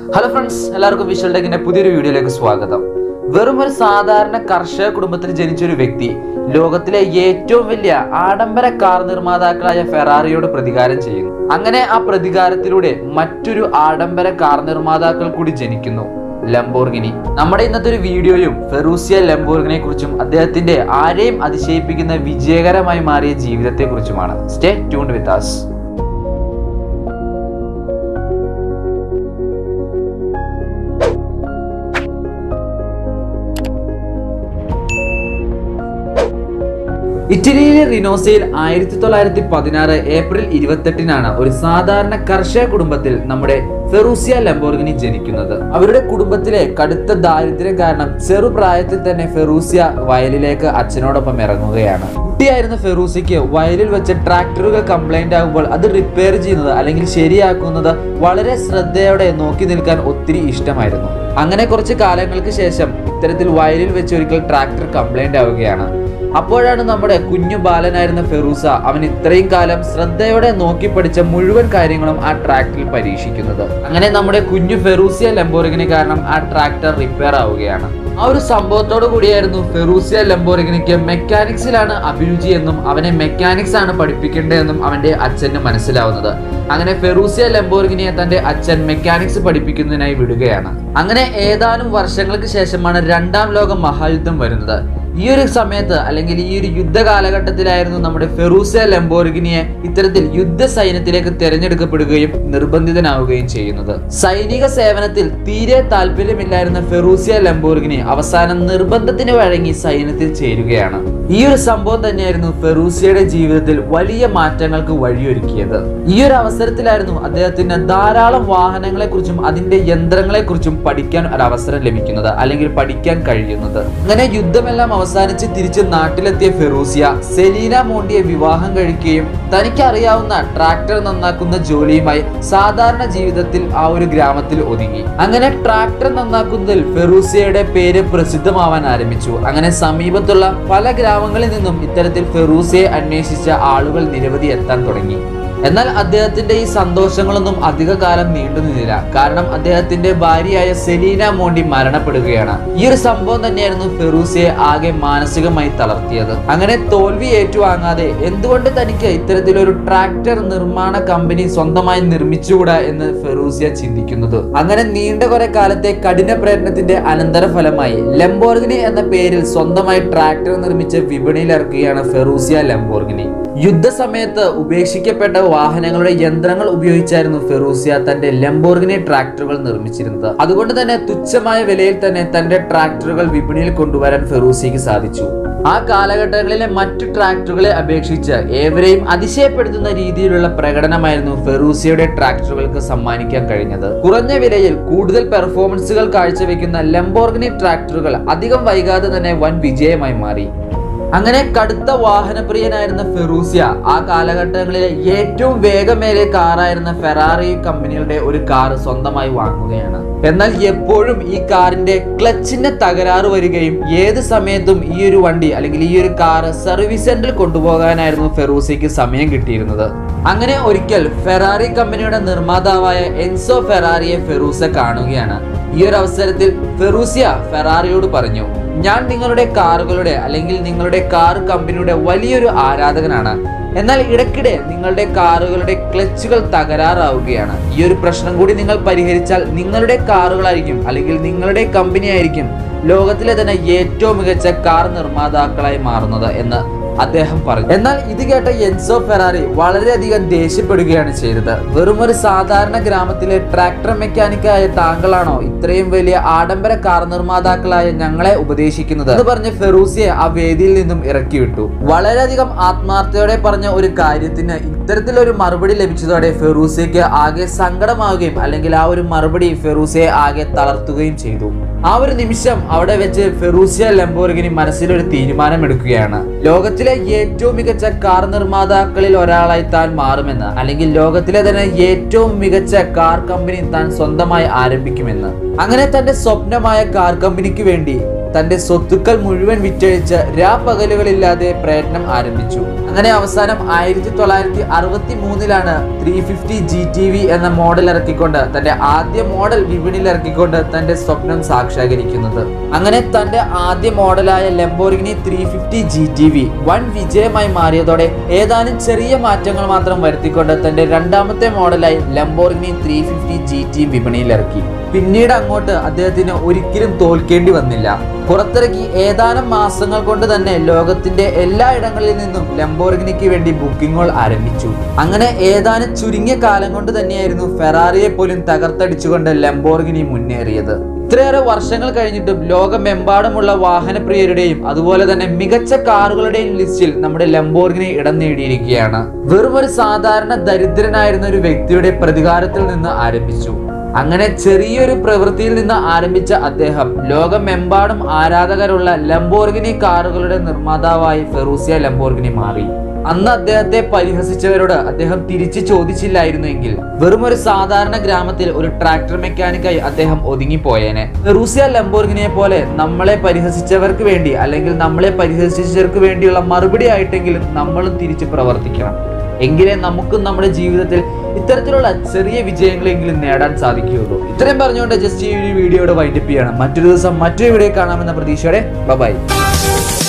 hello friends എല്ലാവർക്കും visual ടെക്കിന്റെ പുതിയൊരു വീഡിയോയിലേക്ക് സ്വാഗതം വെറും ഒരു സാധാരണ കർഷക കുടുംബത്തിൽ ജനിച്ച ഒരു വ്യക്തി ലോകത്തിലെ ഏറ്റവും വലിയ ആഡംബര കാർ നിർമ്മാതാക്കളായ ഫെറാറിയോട് പ്രതികാരം ചെയ്യുന്നു അങ്ങനെ ആ പ്രതികാരത്തിലൂടെ മറ്റൊരു ആഡംബര കാർ നിർമ്മാതാക്കൾ കൂടി ജനിക്കുന്നു ലംബോർഗിനി നമ്മുടെ ഇന്നത്തെ ഒരു വീഡിയോയും ഫെറൂസിയ ലംബോർഗിനെ കുറിച്ചും അദ്ദേഹത്തിന്റെ ആരെയും അതിശയിപ്പിക്കുന്ന വിജയകരമായി മാറിയ ജീവിതത്തെ കുറിച്ചുമാണ് സ്റ്റേ ട്യൂൺഡ് വിത്ത് us ഇറ്റലിയിലെ റിനോസയിൽ ആയിരത്തി തൊള്ളായിരത്തി പതിനാറ് ഏപ്രിൽ ഇരുപത്തെട്ടിനാണ് ഒരു സാധാരണ കർഷക കുടുംബത്തിൽ നമ്മുടെ ഫെറൂസിയ ലംബോർഗിനി ജനിക്കുന്നത് അവരുടെ കുടുംബത്തിലെ കടുത്ത ദാരിദ്ര്യം കാരണം ചെറുപ്രായത്തിൽ തന്നെ ഫെറൂസിയ വയലിലേക്ക് അച്ഛനോടൊപ്പം ഇറങ്ങുകയാണ് കുട്ടിയായിരുന്ന ഫെറൂസിക്ക് വയലിൽ വെച്ച് ട്രാക്ടറുകൾ കംപ്ലൈന്റ് ആകുമ്പോൾ അത് റിപ്പയർ ചെയ്യുന്നത് അല്ലെങ്കിൽ ശരിയാക്കുന്നത് വളരെ ശ്രദ്ധയോടെ നോക്കി നിൽക്കാൻ ഒത്തിരി ഇഷ്ടമായിരുന്നു അങ്ങനെ കുറച്ച് കാലങ്ങൾക്ക് ശേഷം ഇത്തരത്തിൽ വയലിൽ വെച്ച് ഒരിക്കൽ ട്രാക്ടർ കംപ്ലൈന്റ് ആവുകയാണ് അപ്പോഴാണ് നമ്മുടെ കുഞ്ഞു ബാലനായിരുന്ന ഫെറൂസ അവൻ ഇത്രയും കാലം ശ്രദ്ധയോടെ നോക്കി പഠിച്ച മുഴുവൻ കാര്യങ്ങളും ആ ട്രാക്ടറിൽ പരീക്ഷിക്കുന്നത് അങ്ങനെ നമ്മുടെ കുഞ്ഞു ഫെറൂസിയ ലംബോറിഗിന് കാരണം ആ ട്രാക്ടർ റിപ്പയർ ആവുകയാണ് ആ ഒരു സംഭവത്തോടു കൂടിയായിരുന്നു ഫെറൂസിയ ലംബോറിഗിനിക്ക് മെക്കാനിക്സിലാണ് അഭിരുചി എന്നും അവനെ മെക്കാനിക്സ് ആണ് പഠിപ്പിക്കേണ്ടതെന്നും അവന്റെ അച്ഛന് മനസ്സിലാവുന്നത് അങ്ങനെ ഫെറൂസിയ ലംബോർഗിനിയെ തന്റെ അച്ഛൻ മെക്കാനിക്സ് പഠിപ്പിക്കുന്നതിനായി വിടുകയാണ് അങ്ങനെ ഏതാനും വർഷങ്ങൾക്ക് ശേഷമാണ് രണ്ടാം ലോക മഹായുദ്ധം വരുന്നത് ഈ ഒരു സമയത്ത് അല്ലെങ്കിൽ ഈ ഒരു യുദ്ധ കാലഘട്ടത്തിലായിരുന്നു നമ്മുടെ ഫെറൂസിയ ലംബോർഗിനിയെ ഇത്തരത്തിൽ യുദ്ധ സൈന്യത്തിലേക്ക് തിരഞ്ഞെടുക്കപ്പെടുകയും നിർബന്ധിതനാവുകയും ചെയ്യുന്നത് സൈനിക സേവനത്തിൽ തീരെ താല്പര്യമില്ലായിരുന്ന ഫെറൂസിയ ലംബോർഗിനി അവസാനം നിർബന്ധത്തിന് വഴങ്ങി സൈന്യത്തിൽ ചേരുകയാണ് ഈ ഒരു സംഭവം തന്നെയായിരുന്നു ഫെറൂസിയയുടെ ജീവിതത്തിൽ വലിയ മാറ്റങ്ങൾക്ക് വഴിയൊരുക്കിയത് ഈ ഒരു അവസരത്തിലായിരുന്നു അദ്ദേഹത്തിന് ധാരാളം വാഹനങ്ങളെ കുറിച്ചും അതിന്റെ യന്ത്രങ്ങളെ കുറിച്ചും പഠിക്കാൻ ഒരു അവസരം ലഭിക്കുന്നത് അല്ലെങ്കിൽ പഠിക്കാൻ കഴിയുന്നത് അങ്ങനെ യുദ്ധമെല്ലാം അവസാനിച്ച് തിരിച്ച് നാട്ടിലെത്തിയ ഫെറൂസിയ സെലീന മോണ്ടിയെ വിവാഹം കഴിക്കുകയും തനിക്ക് അറിയാവുന്ന ട്രാക്ടർ നന്നാക്കുന്ന ജോലിയുമായി സാധാരണ ജീവിതത്തിൽ ആ ഒരു ഗ്രാമത്തിൽ ഒതുങ്ങി അങ്ങനെ ട്രാക്ടർ നന്നാക്കുന്നതിൽ ഫെറൂസിയയുടെ പേര് പ്രസിദ്ധമാവാൻ ആരംഭിച്ചു അങ്ങനെ സമീപത്തുള്ള പല ഗ്രാമങ്ങളിൽ നിന്നും ഇത്തരത്തിൽ ഫെറൂസിയെ അന്വേഷിച്ച ആളുകൾ നിരവധി എത്താൻ തുടങ്ങി എന്നാൽ അദ്ദേഹത്തിന്റെ ഈ സന്തോഷങ്ങളൊന്നും അധിക കാലം നീണ്ടു നിന്നില്ല കാരണം അദ്ദേഹത്തിന്റെ ഭാര്യയായ സെലീന മോണ്ടി മരണപ്പെടുകയാണ് ഈ ഒരു സംഭവം തന്നെയായിരുന്നു ഫെറൂസിയെ ആകെ മാനസികമായി തളർത്തിയത് അങ്ങനെ തോൽവി ഏറ്റുവാങ്ങാതെ എന്തുകൊണ്ട് തനിക്ക് ഇത്തരത്തിലൊരു ട്രാക്ടർ നിർമ്മാണ കമ്പനി സ്വന്തമായി നിർമ്മിച്ചുകൂടാ എന്ന് ഫെറൂസിയ ചിന്തിക്കുന്നത് അങ്ങനെ നീണ്ട കുറെ കാലത്തെ കഠിന പ്രയത്നത്തിന്റെ അനന്തരഫലമായി ലംബോർഗിനി എന്ന പേരിൽ സ്വന്തമായി ട്രാക്ടർ നിർമ്മിച്ച് വിപണിയിൽ ഇറക്കുകയാണ് ഫെറൂസിയ ലംബോർഗിനി യുദ്ധസമയത്ത് ഉപേക്ഷിക്കപ്പെട്ട വാഹനങ്ങളുടെ യന്ത്രങ്ങൾ ഉപയോഗിച്ചായിരുന്നു ഫെറൂസിയ തന്റെ ലംബോർഗിനി ട്രാക്ടറുകൾ നിർമ്മിച്ചിരുന്നത് അതുകൊണ്ട് തന്നെ തുച്ഛമായ വിലയിൽ തന്നെ തന്റെ ട്രാക്ടറുകൾ വിപണിയിൽ കൊണ്ടുവരാൻ ഫെറൂസിയക്ക് സാധിച്ചു ആ കാലഘട്ടങ്ങളിലെ മറ്റു ട്രാക്ടറുകളെ അപേക്ഷിച്ച് ഏവരെയും അതിശയപ്പെടുത്തുന്ന രീതിയിലുള്ള പ്രകടനമായിരുന്നു ഫെറൂസിയയുടെ ട്രാക്ടറുകൾക്ക് സമ്മാനിക്കാൻ കഴിഞ്ഞത് കുറഞ്ഞ വിലയിൽ കൂടുതൽ പെർഫോമൻസുകൾ കാഴ്ചവെക്കുന്ന ലംബോർഗിനി ട്രാക്ടറുകൾ അധികം വൈകാതെ തന്നെ വൻ വിജയമായി മാറി അങ്ങനെ കടുത്ത വാഹനപ്രിയനായിരുന്ന ഫെറൂസിയ ആ കാലഘട്ടങ്ങളിലെ ഏറ്റവും വേഗമേറിയ കാറായിരുന്ന ഫെറാറി കമ്പനിയുടെ ഒരു കാർ സ്വന്തമായി വാങ്ങുകയാണ് എന്നാൽ എപ്പോഴും ഈ കാറിന്റെ ക്ലച്ചിന് തകരാറ് വരികയും ഏത് സമയത്തും ഈ ഒരു വണ്ടി അല്ലെങ്കിൽ ഈ ഒരു കാർ സർവീസ് സെന്ററിൽ കൊണ്ടുപോകാനായിരുന്നു ഫെറൂസിക്ക് സമയം കിട്ടിയിരുന്നത് അങ്ങനെ ഒരിക്കൽ ഫെറാറി കമ്പനിയുടെ നിർമ്മാതാവായ എൻസോ ഫെറാറിയെ ഫെറൂസ കാണുകയാണ് ഈ ഒരു അവസരത്തിൽ ഫെറൂസിയ ഫെറാറിയോട് പറഞ്ഞു ഞാൻ നിങ്ങളുടെ കാറുകളുടെ അല്ലെങ്കിൽ നിങ്ങളുടെ കാർ കമ്പനിയുടെ വലിയൊരു ആരാധകനാണ് എന്നാൽ ഇടയ്ക്കിടെ നിങ്ങളുടെ കാറുകളുടെ ക്ലച്ചുകൾ തകരാറാവുകയാണ് ഈ ഒരു പ്രശ്നം കൂടി നിങ്ങൾ പരിഹരിച്ചാൽ നിങ്ങളുടെ കാറുകളായിരിക്കും അല്ലെങ്കിൽ നിങ്ങളുടെ കമ്പനി ആയിരിക്കും ലോകത്തിലെ തന്നെ ഏറ്റവും മികച്ച കാർ നിർമ്മാതാക്കളായി മാറുന്നത് എന്ന് അദ്ദേഹം പറഞ്ഞു എന്നാൽ ഇത് കേട്ട എൻസോ ഫെറാറി വളരെയധികം ദേഷ്യപ്പെടുകയാണ് ചെയ്തത് വെറും ഒരു സാധാരണ ഗ്രാമത്തിലെ ട്രാക്ടർ മെക്കാനിക്കായ താങ്കളാണോ ഇത്രയും വലിയ ആഡംബര കാർ നിർമ്മാതാക്കളായ ഞങ്ങളെ ഉപദേശിക്കുന്നത് എന്ന് പറഞ്ഞ് ഫെറൂസിയെ ആ വേദിയിൽ നിന്നും ഇറക്കി വിട്ടു വളരെയധികം ആത്മാർത്ഥയോടെ പറഞ്ഞ ഒരു കാര്യത്തിന് ഇത്തരത്തിലൊരു മറുപടി ലഭിച്ചതോടെ ഫെറൂസിയക്ക് ആകെ സങ്കടമാവുകയും അല്ലെങ്കിൽ ആ ഒരു മറുപടി ഫെറൂസിയെ ആകെ തളർത്തുകയും ചെയ്തു ആ ഒരു നിമിഷം അവിടെ വെച്ച് ഫെറൂസിയ ലംബോർഗിനി മനസ്സിലൊരു തീരുമാനമെടുക്കുകയാണ് ലോകത്തിലെ ഏറ്റവും മികച്ച കാർ നിർമ്മാതാക്കളിൽ ഒരാളായി താൻ മാറുമെന്ന് അല്ലെങ്കിൽ ലോകത്തിലെ തന്നെ ഏറ്റവും മികച്ച കാർ കമ്പനി താൻ സ്വന്തമായി ആരംഭിക്കുമെന്ന് അങ്ങനെ തന്റെ സ്വപ്നമായ കാർ കമ്പനിക്ക് വേണ്ടി തന്റെ സ്വത്തുക്കൾ മുഴുവൻ വിറ്റഴിച്ച് രാപ്പകലുകളില്ലാതെ പ്രയത്നം ആരംഭിച്ചു അങ്ങനെ അവസാനം ആയിരത്തി തൊള്ളായിരത്തി അറുപത്തി മൂന്നിലാണ് three fifty G T V എന്ന മോഡൽ ഇറക്കിക്കൊണ്ട് തന്റെ ആദ്യ മോഡൽ വിപണിയിൽ ഇറക്കിക്കൊണ്ട് തന്റെ സ്വപ്നം സാക്ഷാകരിക്കുന്നത് അങ്ങനെ തന്റെ ആദ്യ മോഡലായ Lamborghini three fifty G T V വൻ വിജയമായി മാറിയതോടെ ഏതാനും ചെറിയ മാറ്റങ്ങൾ മാത്രം വരുത്തിക്കൊണ്ട് തന്റെ രണ്ടാമത്തെ മോഡലായി Lamborghini three fifty G T വിപണിയിൽ ഇറക്കി പിന്നീട് അങ്ങോട്ട് അദ്ദേഹത്തിന് ഒരിക്കലും തോൽക്കേണ്ടി വന്നില്ല പുറത്തിറക്കി ഏതാനും മാസങ്ങൾ കൊണ്ട് തന്നെ ലോകത്തിന്റെ എല്ലാ ഇടങ്ങളിൽ നിന്നും ലംബോർഗിനിക്ക് വേണ്ടി ബുക്കിങ്ങുകൾ ആരംഭിച്ചു അങ്ങനെ ഏതാനും ചുരുങ്ങിയ കാലം കൊണ്ട് തന്നെയായിരുന്നു ഫെറാറിയെ പോലും തകർത്തടിച്ചുകൊണ്ട് ലംബോർഗിനി മുന്നേറിയത് ഇത്രയേറെ വർഷങ്ങൾ കഴിഞ്ഞിട്ടും ലോകമെമ്പാടുമുള്ള വാഹനപ്രിയരുടെയും അതുപോലെ തന്നെ മികച്ച കാറുകളുടെയും ലിസ്റ്റിൽ നമ്മുടെ ലംബോർഗിനി ഇടം നേടിയിരിക്കുകയാണ് വെറും ഒരു സാധാരണ ദരിദ്രനായിരുന്ന ഒരു വ്യക്തിയുടെ പ്രതികാരത്തിൽ നിന്ന് ആരംഭിച്ചു അങ്ങനെ ചെറിയൊരു പ്രവൃത്തിയിൽ നിന്ന് ആരംഭിച്ച അദ്ദേഹം ലോകമെമ്പാടും ആരാധകരുള്ള ലംബോർഗിനി കാറുകളുടെ നിർമ്മാതാവായി ഫെറൂസിയ ലംബോർഗിനി മാറി അന്ന് അദ്ദേഹത്തെ പരിഹസിച്ചവരോട് അദ്ദേഹം തിരിച്ചു ചോദിച്ചില്ലായിരുന്നെങ്കിൽ വെറും ഒരു സാധാരണ ഗ്രാമത്തിൽ ഒരു ട്രാക്ടർ മെക്കാനിക്കായി അദ്ദേഹം ഒതുങ്ങിപ്പോയേനെ ഫെറൂസിയ ലംബോർഗിനിയെ പോലെ നമ്മളെ പരിഹസിച്ചവർക്ക് വേണ്ടി അല്ലെങ്കിൽ നമ്മളെ പരിഹസിച്ചവർക്ക് വേണ്ടിയുള്ള മറുപടി ആയിട്ടെങ്കിലും നമ്മളും തിരിച്ചു പ്രവർത്തിക്കണം എങ്കിലേ നമുക്കും നമ്മുടെ ജീവിതത്തിൽ ഇത്തരത്തിലുള്ള ചെറിയ വിജയങ്ങളെങ്കിലും നേടാൻ സാധിക്കുകയുള്ളൂ ഇത്രയും പറഞ്ഞുകൊണ്ട് ജസ്റ്റ് ഈ ഒരു വീഡിയോയുടെ വൈൻഡപ്പ് ചെയ്യണം മറ്റൊരു ദിവസം മറ്റൊരു വീഡിയോ കാണാമെന്ന പ്രതീക്ഷയോടെ ബൈ